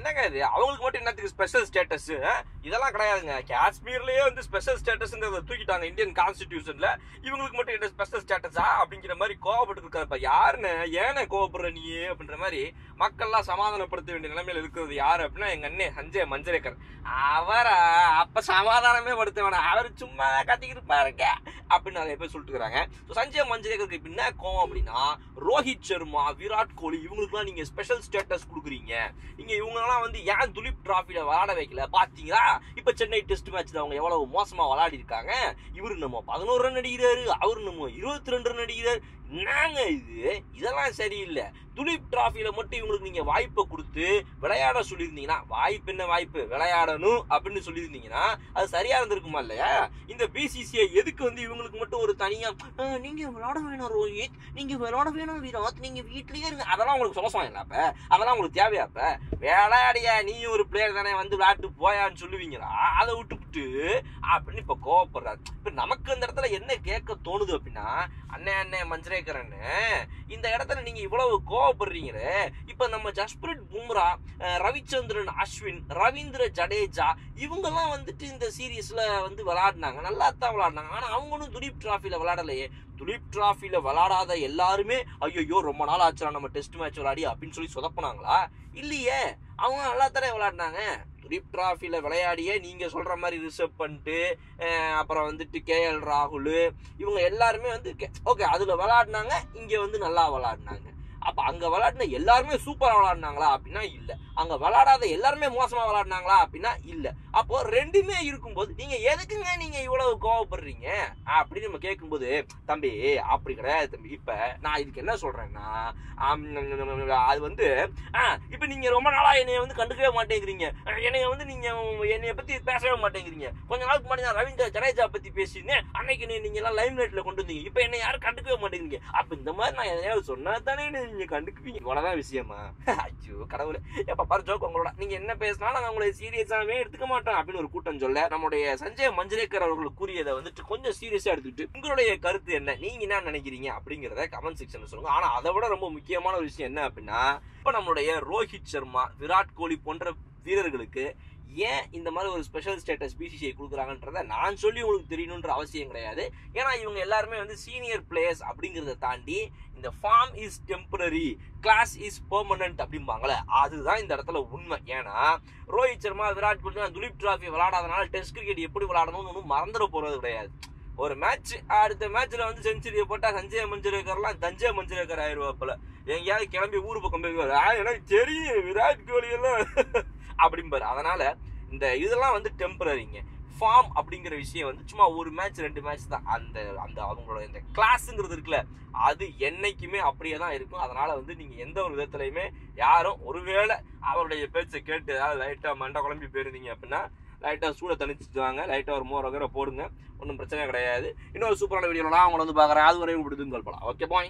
என்னங்க இது அவங்களுக்கு மட்டும் என்னத்துக்கு ஸ்பெஷல் ஸ்டேட்டஸ் இதெல்லாம் கிடையாதுங்க காஷ்மீர்லயே வந்து ஸ்பெஷல் ஸ்டேட்டஸ்ங்கிறத தூக்கிட்டாங்க இந்தியன் கான்ஸ்டிடியூஷன்ல இவங்களுக்கு மட்டும் என்ன ஸ்பெஷல் ஸ்டேட்டஸா அப்படிங்கிற மாதிரி கோவப்பட்டு இருக்காருப்பா யாருன்னு ஏனே கோவப்படுற நீ அப்படின்ற மாதிரி மக்கள்லாம் சமாதானப்படுத்த வேண்டிய நிலைமையில இருக்கிறது யாரு அப்படின்னா எங்க அண்ணே சஞ்சய் மஞ்சரேக்கர் அவரா அப்ப சமாதானமே படுத்த வேணாம் அவர் சும்மா கத்திக்கிட்டு பாருங்க அப்படின்னு நிறைய பேர் சொல்லிட்டு இருக்காங்க So, சஞ்சய் மஞ்சரேக்கருக்கு இப்ப என்ன கோவம் அப்படின்னா ரோஹித் சர்மா விராட் கோலி இவங்களுக்குலாம் நீங்க ஸ்பெஷல் ஸ்டேட்டஸ் கொடுக்குறீங்க நீங்க இவங்கெல்லாம் வந்து ஏன் துலிப் டிராஃபில விளையாட வைக்கல பாத்தீங்களா இப்ப சென்னை டெஸ்ட் மேட்ச்ல அவங்க எவ்வளவு மோசமா விளையாடி இருக்காங்க இவரு நம்ம பதினோரு ரன் அடிக்கிறாரு அவரு நம்ம இருபத்தி ரெண்டு ரன் அடிக்கிறாரு என்னங்க இது இதெல்லாம் சரியில்லை துலிப் டிராஃபில மட்டும் இவங்களுக்கு நீங்க வாய்ப்பை கொடுத்து விளையாட சொல்லியிருந்தீங்கன்னா வாய்ப்பு என்ன வாய்ப்பு விளையாடணும் அப்படின்னு சொல்லியிருந்தீங்கன்னா அது சரியா இருந்திருக்குமா இல்லையா இந்த பிசிசிஐ எதுக்கு வந்து இவங்களுக்கு மட்டும் ஒரு தனியா "ஆ, நீங்க விளையாட வேணும் ரோஹித் நீங்க விளையாட வேணும் விராட் நீங்க வீட்லயே இருங்க அதெல்லாம் உங்களுக்கு சொலசம் இல்லை அப்ப அதெல்லாம் உங்களுக்கு தேவையா அப்ப விளையாடியா நீயும் ஒரு பிளேயர் தானே வந்து விளையாட்டு போயான்னு சொல்லுவீங்களா அதை விட்டுவிட்டு அப்படின்னு இப்ப கோவப்படுறாரு இப்ப நமக்கு அந்த இடத்துல என்ன கேட்க தோணுது அப்படின்னா அண்ணே அண்ணே மஞ்சரேக்கரன்னு இந்த இடத்துல நீங்க இவ்வளவு கோவப்படுறீங்களே இப்ப நம்ம ஜஸ்பிரிட் பும்ரா அஹ், ரவிச்சந்திரன் அஸ்வின் ரவீந்திர ஜடேஜா இவங்கெல்லாம் வந்துட்டு இந்த சீரீஸ்ல வந்து விளையாடினாங்க நல்லா தான் விளையாடினாங்க ஆனா அவங்களும் துலீப் டிராஃபில விளையாடலையே துலீப் டிராஃபில விளையாடாத எல்லாருமே ஐயோ ரொம்ப நாள் ஆச்சுடா நம்ம டெஸ்ட் மேட்ச் விளையாடி அப்படின்னு சொல்லி சொதப்புனாங்களா இல்லையே அவங்க நல்லா தானே விளையாடினாங்க துலீப் டிராஃபில விளையாடியே நீங்க சொல்ற மாதிரி ரிசர்வ் பண்ணிட்டு அஹ், அப்புறம் வந்துட்டு கேஎல் ராகுல் இவங்க எல்லாருமே வந்து ஓகே அதுல விளையாடினாங்க இங்க வந்து நல்லா விளையாடினாங்க அப்ப அங்க விளையாடின எல்லாருமே சூப்பரா விளையாடினாங்களா அப்படின்னா இல்ல அங்க விளையாடாத எல்லாருமே மோசமா விளையாடினாங்களா அப்படின்னா இல்ல அப்போ ரெண்டுமே இருக்கும்போது நீங்க எதுக்குங்க நீங்க இவ்வளவு கோவப்படுறீங்க அப்படின்னு நம்ம கேட்கும்போது தம்பி அப்படி கிடையாது தம்பி இப்ப நான் இதுக்கு என்ன சொல்றேன்னா ஆம், அது வந்து ஆ, இப்ப நீங்க ரொம்ப நாளா என்னைய வந்து கண்டுக்கவே மாட்டேங்கிறீங்க என்னைய வந்து நீங்க என்னைய பத்தி பேசவே மாட்டேங்கிறீங்க கொஞ்ச நாளுக்கு முன்னாடி நான் ரவீந்திர ஜடேஜா பத்தி பேசியிருந்தேன் அன்னைக்கு நீ- நீங்க எல்லாம் லைம் லைட்ல கொண்டு வந்தீங்க இப்ப என்ன யாரும் கண்டுக்கவே மாட்டேங்கிறீங்க அப்ப இந்த மாதிரி நான் எதையாவது சொன்னா தானே நீங்க கண்டுக்குவீங்க இவ்வளவுதான் விஷயமா ஐயோ கடவுளே எப்ப பாரு ஜோக் உங்களோட நீங்க என்ன பேசினாலும் நாங்க உங்களை சீரியஸாவே எடுத்துக்க மாட்டோம் அப்படின்னு ஒரு கூட்டம் சொல்ல நம்முடைய சஞ்சய் மஞ்சரேக்கர் அவர்கள் கூறியதை வந்துட்டு கொஞ்சம் சீரியஸா எடுத்துக்கிட்டு உங்களுடைய கருத்து என்ன நீங்க என்ன நினைக்கிறீங்க அப்படிங்கறத கமெண்ட் செக்ஷன்ல சொல்லுங்க ஆனா அதை விட ரொம்ப முக்கியமான ஒரு விஷயம் என்ன அப்படின்னா இப்ப நம்மளுடைய ரோஹித் சர்மா விராட் கோலி போன்ற வீரர்களுக்கு ஏன் இந்த மாதிரி ஒரு ஸ்பெஷல் ஸ்டேட்டஸ் பிசிசிஐ கொடுக்குறாங்கன்றத நான் சொல்லி உங்களுக்கு தெரியணுன்ற அவசியம் கிடையாது ஏன்னா இவங்க எல்லாருமே வந்து சீனியர் பிளேயர்ஸ் அப்படிங்கிறத தாண்டி இந்த form is temporary class is permanent அப்படிம்பாங்களே அதுதான் இந்த இடத்துல உண்மை ஏன்னா ரோஹித் சர்மா விராட் கோலி துலீப் டிராஃபி விளையாடாதனால டெஸ்ட் கிரிக்கெட் எப்படி விளையாடணும்னு ஒன்றும் மறந்துட போறது கிடையாது ஒரு மேட்ச் அடுத்த மேட்ச்ல வந்து செஞ்சுரியை போட்டா சஞ்சய் மஞ்சரேக்கர்லாம் தஞ்சை மஞ்சரேக்கர் ஆயிடுவாப்புல எங்கேயாவது கிளம்பி ஊர் பக்கம் போய் "ஆ, எனக்கு தெரியும் விராட் கோலி எல்லாம் அப்படிம்பாரு அதனால இந்த இதெல்லாம் வந்து டெம்பரரிங்க ஃபார்ம் அப்படிங்கிற விஷயம் வந்து சும்மா ஒரு மேட்ச் ரெண்டு மேட்ச் தான் அந்த அந்த அவங்களோட இந்த கிளாஸுங்கிறது இருக்குல்ல அது என்னைக்குமே அப்படியே தான் இருக்கும் அதனால வந்து நீங்க எந்த ஒரு விதத்துலையுமே யாரும் ஒருவேளை அவருடைய பேச்சை கேட்டு ஏதாவது லைட்டா மண்டை குழம்பி போயிருந்தீங்க அப்படின்னா லைட்டா சூட தணிச்சுட்டு வாங்க லைட்டா ஒரு மோர் வகர போடுங்க ஒன்றும் பிரச்சனை கிடையாது இன்னொரு சூப்பரான வீடியோலாம் அவங்கள வந்து பார்க்குறேன் அது வரையும் விடுதுன்னு சொல்லலாம் ஓகே பாய்